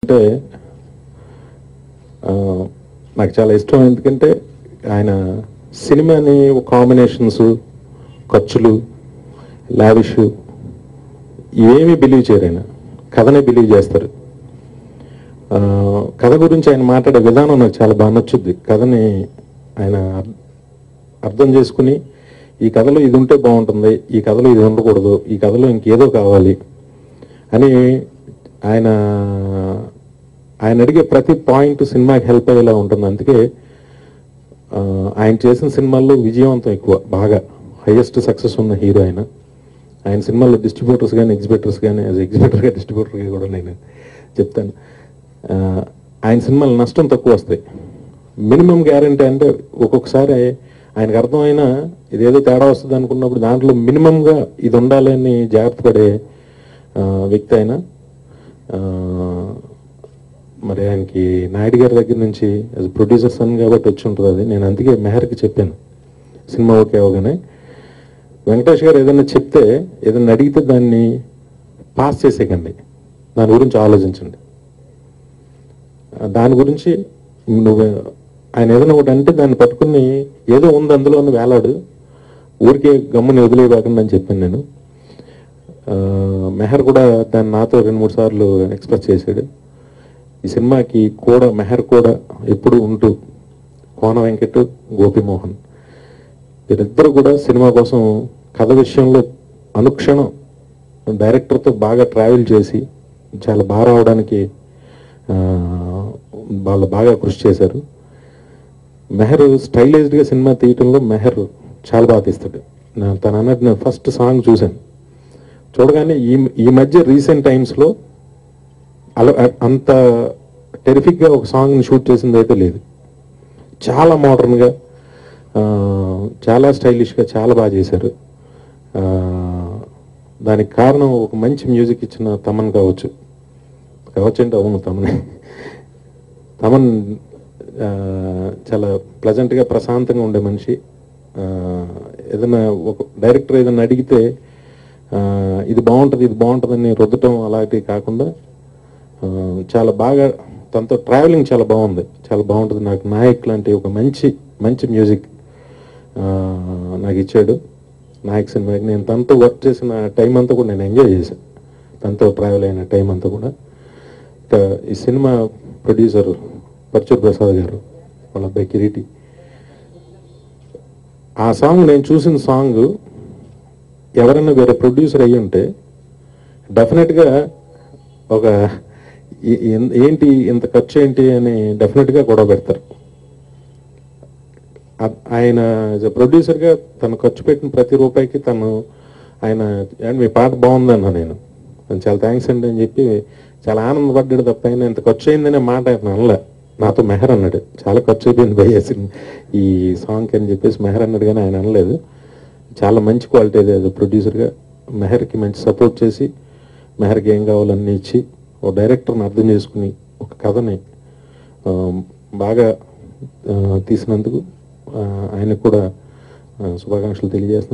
అంటే ఆ, నాకు చాలా ఇష్టం ఎందుకంటే ఆయన సినిమాని కాంబినేషన్స్ ఖర్చులు లావిష్ ఇవేమీ బిలీవ్ చేయరు ఆయన కథనే బిలీవ్ చేస్తారు ఆ, కథ గురించి ఆయన మాట్లాడే విధానం నాకు చాలా బాగా నచ్చుద్ది కథని ఆయన అర్- అర్థం చేసుకుని ఈ కథలో ఇది ఉంటే బాగుంటుంది ఈ కథలో ఇది ఉండకూడదు ఈ కథలో ఇంకేదో కావాలి అని ఆయన ఆయన అడిగే ప్రతి పాయింట్ సినిమాకి హెల్ప్ అయ్యేలా ఉంటుంది అందుకే ఆ, ఆయన చేసిన సినిమాల్లో విజయవంతం ఎక్కువ బాగా హైయెస్ట్ సక్సెస్ ఉన్న హీరో ఆయన ఆయన సినిమాల్లో డిస్ట్రిబ్యూటర్స్ కానీ ఎగ్జిబిటర్స్ కానీ యాజ్ ఎగ్జిబిటర్గా డిస్ట్రిబ్యూటర్గా కూడా నేను చెప్తాను ఆ, ఆయన సినిమాలు నష్టం తక్కువ వస్తాయి మినిమం గ్యారంటీ అంటే ఒక్కొక్కసారి ఆయనకు అర్థమైనా ఇదేదో తేడా వస్తుంది అనుకున్నప్పుడు దాంట్లో మినిమంగా ఇది ఉండాలని జాగ్రత్త పడే ఆ, వ్యక్తి ఆయన ఆ, మరి ఆయనకి నాయుడు గారి దగ్గర నుంచి యాజ్ ప్రొడ్యూసర్ సన్ కాబట్టి వచ్చి ఉంటుంది అది నేను అందుకే మెహర్కి చెప్పాను సినిమా ఓకే అవగానే వెంకటేష్ గారు ఏదైనా చెప్తే ఏదైనా అడిగితే దాన్ని పాస్ చేసేయకండి దాని గురించి ఆలోచించండి ఆ, దాని గురించి నువ్వు ఆయన ఏదైనా ఒకటి అంటే దాన్ని పట్టుకుని ఏదో ఉంది అందులో అని వేలాడు ఊరికే గమ్ముని వదిలేయబాకండి అని చెప్పాను నేను ఆ, మెహర్ కూడా దాన్ని నాతో రెండు మూడు సార్లు ఎక్స్ప్రెస్ చేశాడు ఈ సినిమాకి కూడా మెహర్ కూడా ఎప్పుడు ఉంటూ కోన వెంకట్ గోపిమోహన్ వీరిద్దరు కూడా సినిమా కోసం కథ విషయంలో అనుక్షణం డైరెక్టర్తో బాగా ట్రావెల్ చేసి చాలా బాగా రావడానికి ఆ, వాళ్ళు బాగా కృషి చేశారు మెహర్ స్టైలైజ్డ్గా సినిమా తీయటంలో మెహర్ చాలా బాగా తీస్తాడు నా- తను అన్నట్టు నేను ఫస్ట్ సాంగ్ చూశాను చూడగానే ఈ ఈ మధ్య రీసెంట్ టైమ్స్లో అలా అంత టెరిఫిక్గా ఒక సాంగ్ని షూట్ చేసింది అయితే లేదు చాలా మోడర్న్గా చాలా స్టైలిష్గా చాలా బాగా చేశారు ఆ, దానికి కారణం ఒక మంచి మ్యూజిక్ ఇచ్చిన తమన్ కావచ్చు కావచ్చు అంటే అవును తమన్ తమన్ ఆ, చాలా ప్లజెంట్గా ప్రశాంతంగా ఉండే మనిషి ఆ, ఏదైనా ఒక డైరెక్టర్ ఏదైనా అడిగితే ఆ, ఇది బాగుంటుంది ఇది బాగుంటుందని రుద్దటం అలాంటివి కాకుండా ఆ, చాలా బాగా తనతో ట్రావెలింగ్ చాలా బాగుంది చాలా బాగుంటుంది నాకు నాయక్ లాంటి ఒక మంచి మంచి మ్యూజిక్ ఆ, నాకు ఇచ్చాడు నాయక్ సినిమాకి నేను తనతో వర్క్ చేసిన టైం అంతా కూడా నేను ఎంజాయ్ చేశాను తనతో ట్రావెల్ అయిన టైం అంతా కూడా ఇంకా ఈ సినిమా ప్రొడ్యూసర్ పర్చూర్ ప్రసాద్ గారు వాళ్ళ అబ్బాయి కిరీటి ఆ సాంగ్ నేను చూసిన సాంగ్ ఎవరైనా వేరే ప్రొడ్యూసర్ అయ్యి ఉంటే డెఫినెట్గా ఒక ఏ- ఏ- ఏంటి ఇంత ఖర్చు ఏంటి అని డెఫినెట్గా గొడవ పెడతారు ఆ- ఆయన ప్రొడ్యూసర్గా తను ఖర్చు పెట్టిన ప్రతి రూపాయికి తను ఆయన "ఏమండి, మీ పాట బాగుందన్నా నేను "నేను చాలా థ్యాంక్స్ అండి అని చెప్పి చాలా ఆనందపడ్డాడు తప్ప ఆయన ఇంత ఖర్చు అయిందనే మాట ఆయన అనలే నాతో మెహర్ అన్నాడు చాలా ఖర్చు అయిపోయింది భయ్య సినిమా ఈ సాంగ్కి అని చెప్పేసి మెహర్ అన్నాడు కానీ ఆయన అనలేదు చాలా మంచి క్వాలిటీ అది అది ప్రొడ్యూసర్గా మెహర్కి మంచి సపోర్ట్ చేసి మెహర్కి ఏం కావాలన్నీ ఇచ్చి ఒక డైరెక్టర్ని అర్థం చేసుకుని ఒక కథని ఆ, బాగా ఆ, తీసినందుకు ఆ, ఆయనకు కూడా ఆ, శుభాకాంక్షలు తెలియజేస్తున్నాను